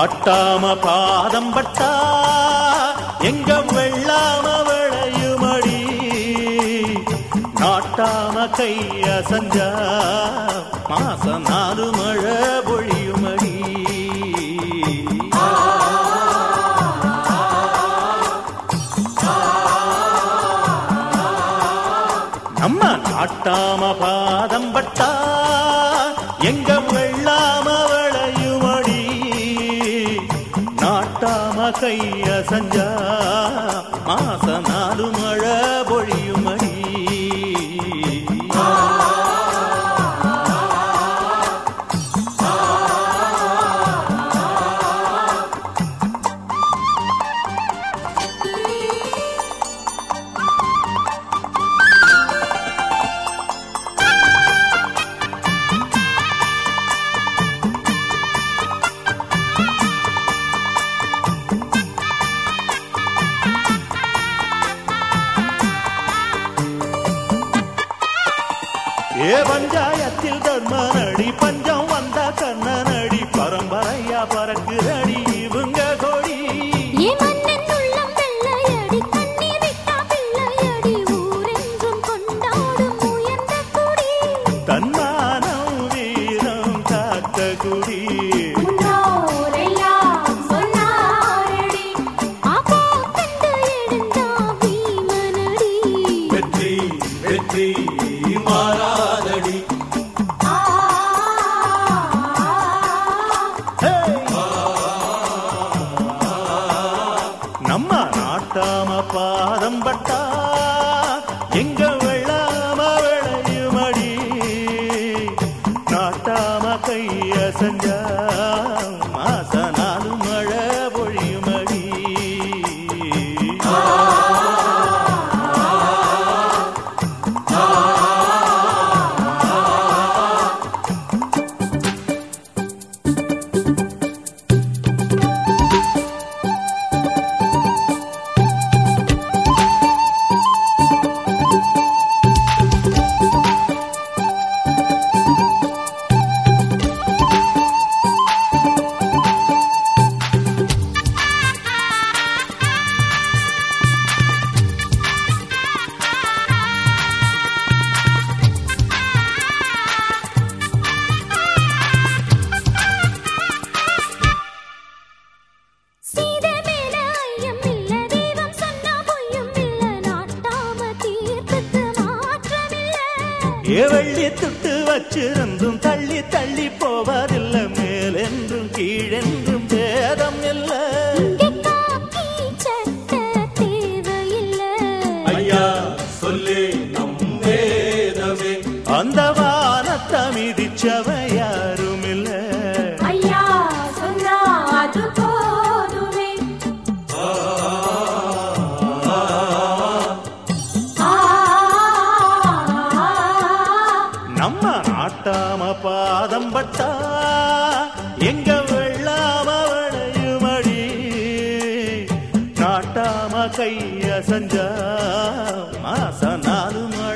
நாட்டாம பாதம் பட்டா எங்க வெள்ளாம விளையுமடி நாட்டாம கைய சஞ்சா மாசம் நாலு மழை பொழியுமடி நம்ம நாட்டாம பாதம் பட்டா எங்க வெள்ளாம விளையுமடி நாட்டாம கைய சஞ்சா மாச நாலு மழை பொழியுமடி ஏ பஞ்சாயத்தில் தர்மனடி பஞ்சம் வந்த கண்ணனடி பரம்பரையா பறக்குதடி இவங்க கொடி ஏ மன்னன் உள்ளம் வெள்ளையடி கண்ணீர் விட்டா பிள்ளையடி ஊரென்றும் கொண்டாடும் உயர்ந்த குடி தன்மானம் வீரம் காத்த குடி முன்னோரெல்லாம் சொன்னாரடி ஆபோ கண்டு எழுந்தா பீமனடி வெற்றி வெற்றி மாறாதடி ஆ நம்ம நாட்டாம பாதம் பட்டா எங்க வெள்ளாம விளையுமடி நாட்டாம கைய செஞ்சா மாச நாலு மழை பொழியுமடி சீதை மேல ஐயம் இல்ல தெய்வம் சொன்னா பொய்யும் இல்ல நாட்டாம தீர்ப்புக்கு மாற்றமில்ல ஏ வெள்ளி துட்டு வச்சிருந்தும் தள்ளி தள்ளி போவதில்லை மேலென்றும் கீழென்றும் பேதம் இல்லை இங்கே காக்கி சட்டை தேவையில்ல ஐயா சொல்லு நம் வேதமே அந்த வானத்தை மிதிச்சவ யாரும் இல்ல ஐயா சொன்னா அது போதுமே ஆ நம்ம நாட்டாம பாதம் பட்டா எங்க வெள்ளாம விளையுமடி நாட்டாம கைய சஞ்சா மாச நாலு மழை